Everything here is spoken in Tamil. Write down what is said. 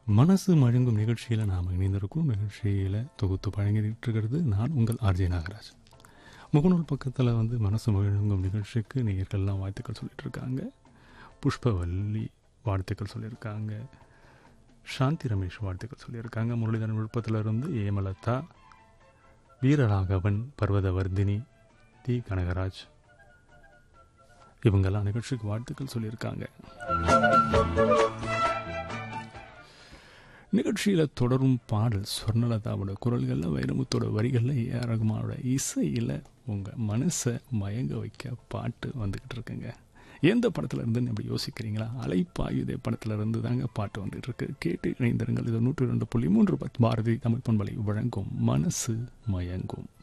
மனசு மழுங்கும் நிகழ்ச்சியில் நாம் இணைந்திருக்கிறோம் நிகழ்ச்சியில் தொகுத்து வழங்கிட்டு இருக்கிறது நான் உங்கள் ஆர்ஜே நாகராஜ் முகநூல் பக்கத்தில் வந்து மனசு மழுங்கும் நிகழ்ச்சிக்கு நேயர்கள்லாம் வாழ்த்துக்கள் சொல்லிட்டு இருக்காங்க புஷ்பவல்லி வாழ்த்துக்கள் சொல்லியிருக்காங்க சாந்தி ரமேஷ் வாழ்த்துக்கள் சொல்லியிருக்காங்க முரளிதரன் விழுப்பத்திலிருந்து ஏமலதா வீரராகவன் பர்வதவர்தினி டி கனகராஜ் இவங்கெல்லாம் நிகழ்ச்சிக்கு வாழ்த்துக்கள் சொல்லியிருக்காங்க நிகழ்ச்சியில் தொடரும் பாடல் ஸ்வர்ணலதாவோட குரல்களில் வைரமுத்தோட வரிகளில் ஏ ஆர் ரகுமானோட இசையில் உங்கள் மனசை மயங்க வைக்க பாட்டு வந்துக்கிட்டு இருக்குங்க எந்த படத்தில் இருந்துன்னு அப்படி யோசிக்கிறீங்களா அலைப்பாயுதே படத்தில் இருந்து தாங்க பாட்டு வந்துட்டு இருக்கு கேட்டு இணைந்திருங்கள் இது நூற்றி ரெண்டு புள்ளி மூன்று பத் பாரதி தமிழ் பண்பலை வழங்கும் மனசு மயங்கும்